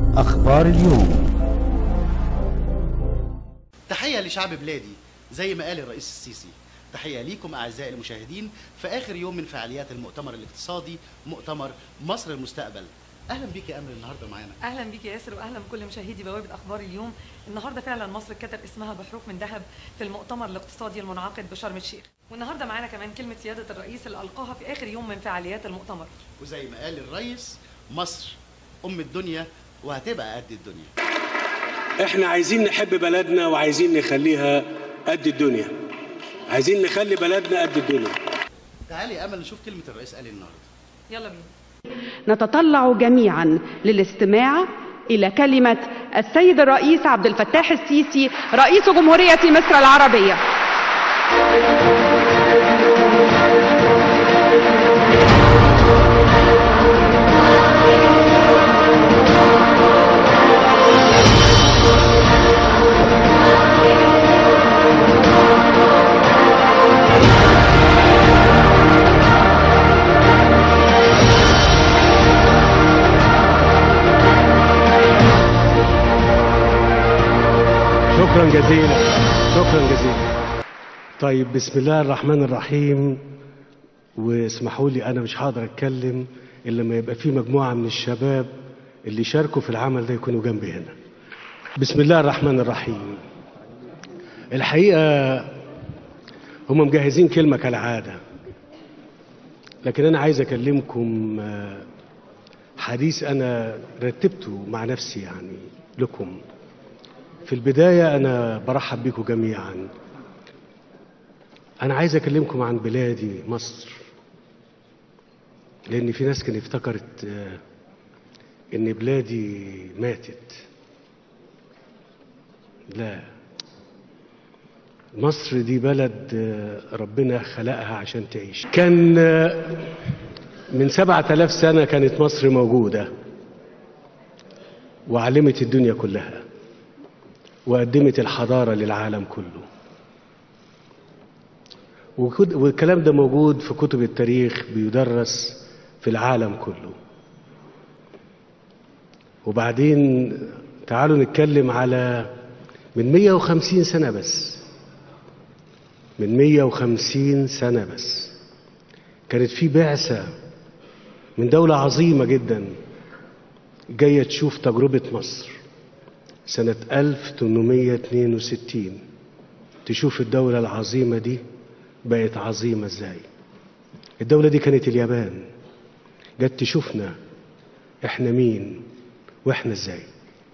أخبار اليوم تحية لشعب بلادي زي ما قال الرئيس السيسي تحية ليكم أعزائي المشاهدين في آخر يوم من فعاليات المؤتمر الاقتصادي مؤتمر مصر المستقبل أهلا بيك يا أمل النهاردة معانا اهلا بيك يا ياسر واهلا بكل مشاهدي بوابه اخبار اليوم النهارده فعلا مصر كتب اسمها بحروف من ذهب في المؤتمر الاقتصادي المنعقد بشرم الشيخ والنهارده معانا كمان كلمه سياده الرئيس اللي القاها في اخر يوم من فعاليات المؤتمر وزي ما قال الرئيس مصر أم الدنيا وهتبقى قد الدنيا احنا عايزين نحب بلدنا وعايزين نخليها قد الدنيا عايزين نخلي بلدنا قد الدنيا تعالي يا أمل نشوف كلمة الرئيس قال إيه النهاردة يلا بينا نتطلع جميعا للاستماع إلى كلمة السيد الرئيس عبد الفتاح السيسي رئيس جمهورية مصر العربية شكرا جزيلا شكرا جزيلا طيب بسم الله الرحمن الرحيم واسمحوا لي انا مش هقدر اتكلم الا لما يبقى في مجموعه من الشباب اللي شاركوا في العمل ده يكونوا جنبي هنا بسم الله الرحمن الرحيم الحقيقه هم مجهزين كلمه كالعاده لكن انا عايز اكلمكم آه، حديث انا رتبته مع نفسي يعني لكم في البداية أنا برحب بكم جميعا أنا عايز أكلمكم عن بلادي مصر لأن في ناس كانت افتكرت آه، إن بلادي ماتت لا مصر دي بلد آه، ربنا خلقها عشان تعيش كان آه، من سبعة آلاف سنة كانت مصر موجودة وعلمت الدنيا كلها وقدمت الحضارة للعالم كله وكد- والكلام ده موجود في كتب التاريخ بيدرس في العالم كله وبعدين تعالوا نتكلم على من 150 سنة بس من 150 سنة بس كانت في بعثة من دولة عظيمة جدا جاية تشوف تجربة مصر سنة 1862 تشوف الدولة العظيمة دي بقت عظيمة ازاي الدولة دي كانت اليابان جت تشوفنا احنا مين واحنا ازاي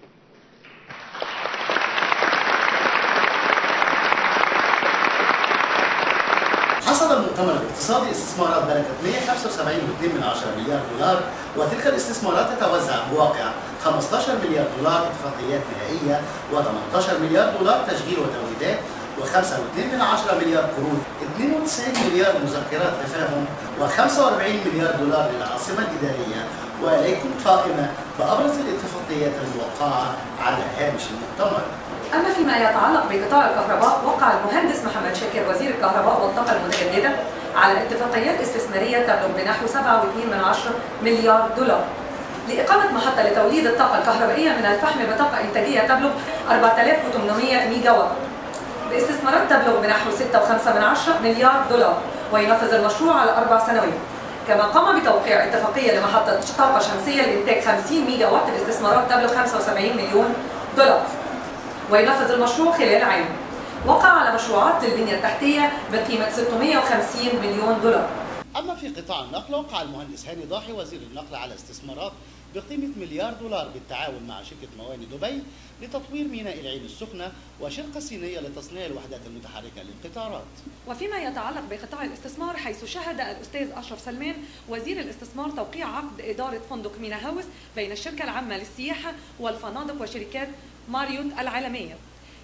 حصل المؤتمر الاقتصادي استثمارات بلغت 175.2 مليار دولار وتلك الاستثمارات تتوزع بواقع 15 مليار دولار اتفاقيات نهائية و18 مليار دولار تشغيل وتوريدات و5.2 مليار قروض 92 مليار مذكرات تفاهم و45 مليار دولار للعاصمة الإدارية وإليكم قائمة بأبرز الاتفاقيات الموقعة على هامش المؤتمر اما فيما يتعلق بقطاع الكهرباء وقع المهندس محمد شاكر وزير الكهرباء والطاقه المتجدده على اتفاقيات استثماريه تبلغ بنحو 7.2 مليار دولار لإقامة محطة لتوليد الطاقة الكهربائية من الفحم بطاقة إنتاجية تبلغ 4800 ميجا وات باستثمارات تبلغ بنحو 6.5 مليار دولار وينفذ المشروع على أربع سنوات كما قام بتوقيع اتفاقية لمحطة طاقة شمسية لإنتاج 50 ميجا وات باستثمارات تبلغ 75 مليون دولار وينفذ المشروع خلال عام وقع على مشروعات للبنية التحتية بقيمة 650 مليون دولار أما في قطاع النقل وقع المهندس هاني ضاحي وزير النقل على استثمارات بقيمة مليار دولار بالتعاون مع شركة مواني دبي لتطوير ميناء العين السخنة وشركة صينية لتصنيع الوحدات المتحركة للقطارات وفيما يتعلق بقطاع الاستثمار حيث شهد الأستاذ أشرف سلمان وزير الاستثمار توقيع عقد إدارة فندق مينا هاوس بين الشركة العامة للسياحة والفنادق وشركات ماريوت العالمية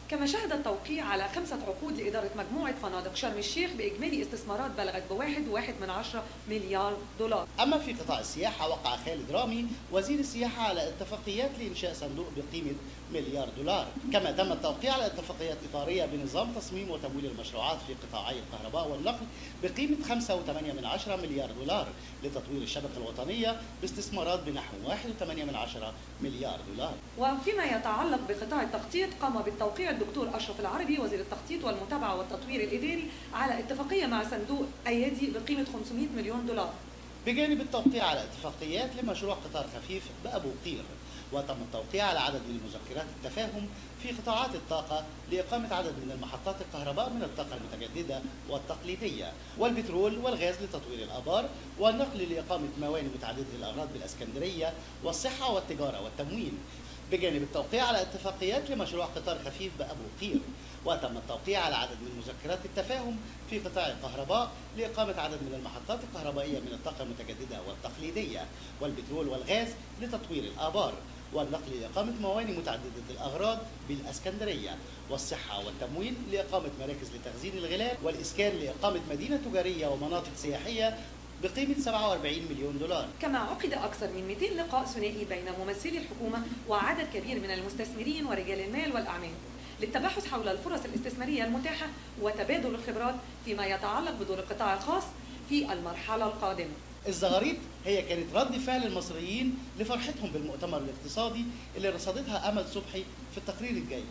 كما شهد التوقيع على خمسة عقود لإدارة مجموعة فنادق شرم الشيخ بإجمالي استثمارات بلغت بواحد واحد من عشرة مليار دولار أما في قطاع السياحة وقع خالد رامي وزير السياحة على اتفاقيات لإنشاء صندوق بقيمة مليار دولار كما تم التوقيع على اتفاقيات إطارية بنظام تصميم وتمويل المشروعات في قطاعي الكهرباء والنقل بقيمة 5.8 من عشرة مليار دولار لتطوير الشبكة الوطنية باستثمارات بنحو 1.8 من عشرة مليار دولار وفيما يتعلق بقطاع التخطيط قام بالتوقيع الدكتور أشرف العربي وزير التخطيط والمتابعة والتطوير الإداري على اتفاقية مع صندوق أيادي بقيمة 500 مليون دولار بجانب التوقيع على اتفاقيات لمشروع قطار خفيف بأبو قير وتم التوقيع على عدد من مذكرات التفاهم في قطاعات الطاقة لإقامة عدد من المحطات الكهرباء من الطاقة المتجددة والتقليدية والبترول والغاز لتطوير الآبار والنقل لإقامة موانئ متعددة الأغراض بالإسكندرية والصحة والتجارة والتموين بجانب التوقيع على اتفاقيات لمشروع قطار خفيف بأبو قير وتم التوقيع على عدد من مذكرات التفاهم في قطاع الكهرباء لإقامة عدد من المحطات الكهربائية من الطاقة المتجددة والتقليدية والبترول والغاز لتطوير الآبار والنقل لإقامة موانئ متعددة الأغراض بالأسكندرية والصحة والتموين لإقامة مراكز لتخزين الغلاف والإسكان لإقامة مدينة تجارية ومناطق سياحية بقيمة 47 مليون دولار كما عقد أكثر من 200 لقاء ثنائي بين ممثلي الحكومة وعدد كبير من المستثمرين ورجال المال والأعمال للتباحث حول الفرص الاستثمارية المتاحة وتبادل الخبرات فيما يتعلق بدور القطاع الخاص في المرحلة القادمة الزغاريط هي كانت رد فعل المصريين لفرحتهم بالمؤتمر الاقتصادي اللي رصدتها أمل صبحي في التقرير الجاي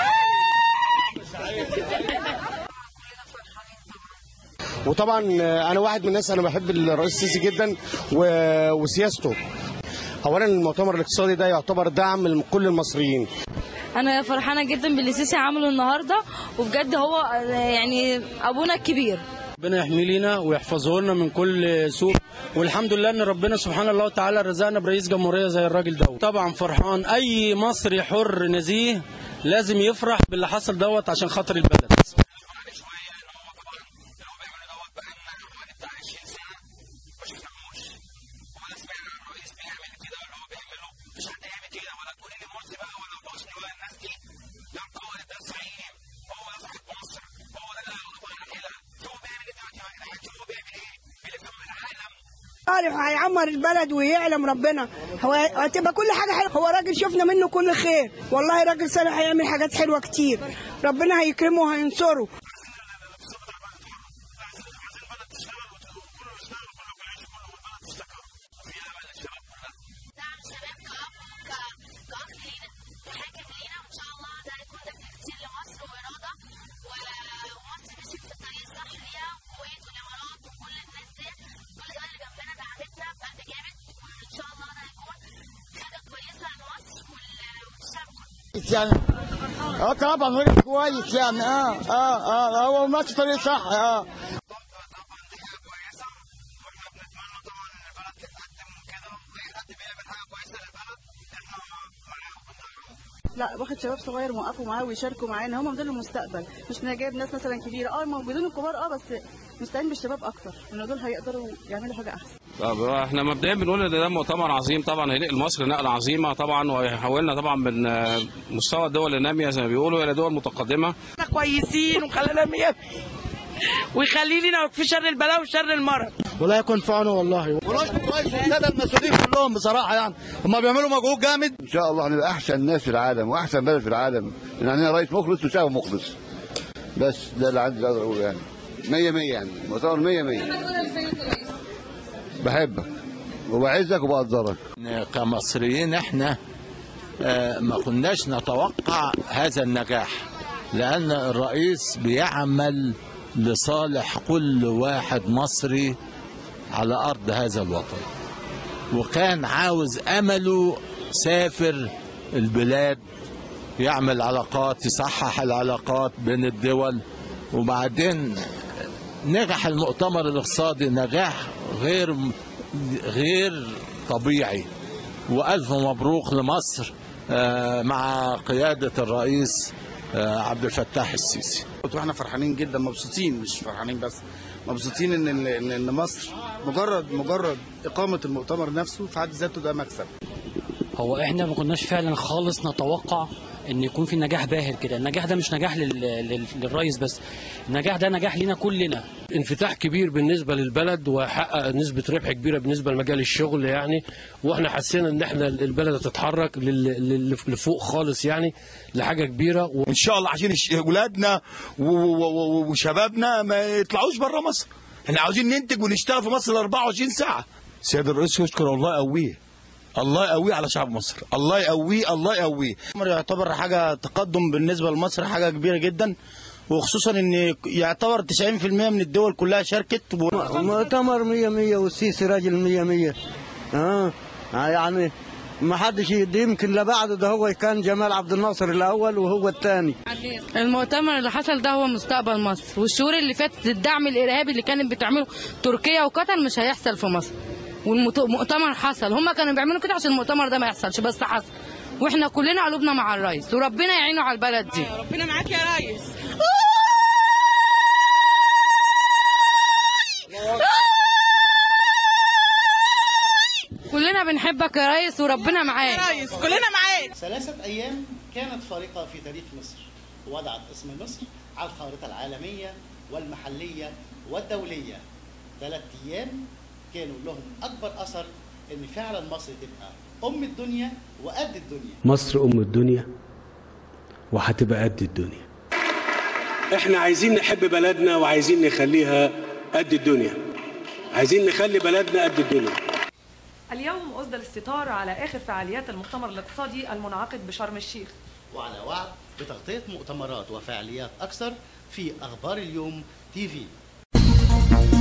وطبعا انا واحد من الناس انا بحب الرئيس السيسي جدا و- وسياسته اولا المؤتمر الاقتصادي ده يعتبر دعم لكل المصريين انا فرحانه جدا باللي سيسي عمله النهارده وبجد هو يعني ابونا الكبير ربنا يحمي لينا ويحفظه لنا من كل سوء والحمد لله ان ربنا سبحانه الله وتعالى رزقنا برئيس جمهوريه زي الراجل ده طبعا فرحان اي مصري حر نزيه لازم يفرح باللي حصل دوت عشان خاطر البلد صالح هيعمر البلد ويعلم ربنا هو هتبقى كل حاجه حلوه هو راجل شفنا منه كل خير والله راجل صالح هيعمل حاجات حلوه كتير ربنا هيكرمه وهينصره دعم الشباب كأب وك- كأخ لينا وحاكم لينا وإن شاء الله ده يكون دفع كتير لمصر وإرادة و- ومصر مشيت في الطريق الصح ليها والكويت والإمارات وكل الناس دي كل الدول اللي جنبنا دعمتنا بقلب جامد وإن شاء الله ده يكون حاجة كويسة لمصر وال- والشعب كله يعني اه طبعا راجل كويس يعني اه اه اه هو ماشي طريق صح اه لا واخد شباب صغير موقفوا معاه ويشاركوا معانا هم دول المستقبل مش انا جايب ناس مثلا كبيره اه موجودين الكبار اه بس مستعين بالشباب اكتر ان دول هيقدروا يعملوا حاجه احسن طب احنا مبدئيا بنقول ان ده مؤتمر عظيم طبعا هينقل مصر نقله عظيمه طبعا وهيحولنا طبعا من آه، مستوى الدول الناميه زي ما بيقولوا الى دول متقدمه احنا كويسين وخلانا مية ويخلي لنا في شر البلاء وشر المرض والله يكون في عونه والله ورئيس كويس والساده المسؤولين كلهم بصراحه يعني هم بيعملوا مجهود جامد ان شاء الله هنبقى احسن ناس في العالم واحسن بلد في العالم لان عندنا رئيس مخلص وشعب مخلص بس ده اللي عندي اقدر اقوله يعني 100 100 يعني مؤتمر 100 100 بحبك وبعزك وبقدرك كمصريين احنا آه، ما كناش نتوقع هذا النجاح لأن الرئيس بيعمل لصالح كل واحد مصري على أرض هذا الوطن وكان عاوز أمله سافر البلاد يعمل علاقات يصحح العلاقات بين الدول وبعدين نجح المؤتمر الاقتصادي نجاح غير غير طبيعي والف مبروك لمصر آه، مع قياده الرئيس آه، عبد الفتاح السيسي واحنا فرحانين جدا مبسوطين مش فرحانين بس مبسوطين ان ان ان مصر مجرد مجرد اقامه المؤتمر نفسه في حد ذاته ده مكسب هو احنا ما كناش فعلا خالص نتوقع ان يكون في نجاح باهر كده النجاح ده مش نجاح لل... لل... للرئيس بس النجاح ده نجاح لينا كلنا انفتاح كبير بالنسبه للبلد وحقق نسبه ربح كبيره بالنسبه لمجال الشغل يعني واحنا حسينا ان احنا البلد هتتحرك لل... لل... لفوق خالص يعني لحاجه كبيره و... ان شاء الله عشان الش- اولادنا و- و- و- وشبابنا ما يطلعوش بره مصر احنا عاوزين ننتج ونشتغل في مصر 24 ساعه سيد الرئيس يشكر الله يقويه الله يقويه على شعب مصر الله يقويه الله يقويه يعتبر حاجة تقدم بالنسبة لمصر حاجة كبيرة جدا وخصوصا ان يعتبر 90% من الدول كلها شاركت مؤتمر مية مية والسيسي راجل مية مية اه يعني ما حدش يدي يمكن لا بعده ده هو كان جمال عبد الناصر الاول وهو الثاني المؤتمر اللي حصل ده هو مستقبل مصر والشهور اللي فاتت الدعم الارهابي اللي كانت بتعمله تركيا وقطر مش هيحصل في مصر والمؤتمر حصل هم كانوا بيعملوا كده عشان المؤتمر ده ما يحصلش بس حصل واحنا كلنا قلوبنا مع الرئيس وربنا يعينه على البلد دي ربنا معاك يا ريس كلنا بنحبك يا ريس وربنا معاك يا ريس كلنا معاك ثلاثة أيام كانت فارقة في تاريخ مصر وضعت اسم مصر على الخارطة العالمية والمحلية والدولية ثلاث أيام كانوا لهم أكبر أثر إن فعلا مصر تبقى أم الدنيا وقد الدنيا مصر ام الدنيا وهتبقى قد الدنيا احنا عايزين نحب بلدنا وعايزين نخليها قد الدنيا عايزين نخلي بلدنا قد الدنيا اليوم أسدل الستار على آخر فعاليات المؤتمر الاقتصادي المنعقد بشرم الشيخ وعلى وعد بتغطية مؤتمرات وفعاليات أكثر في أخبار اليوم تي في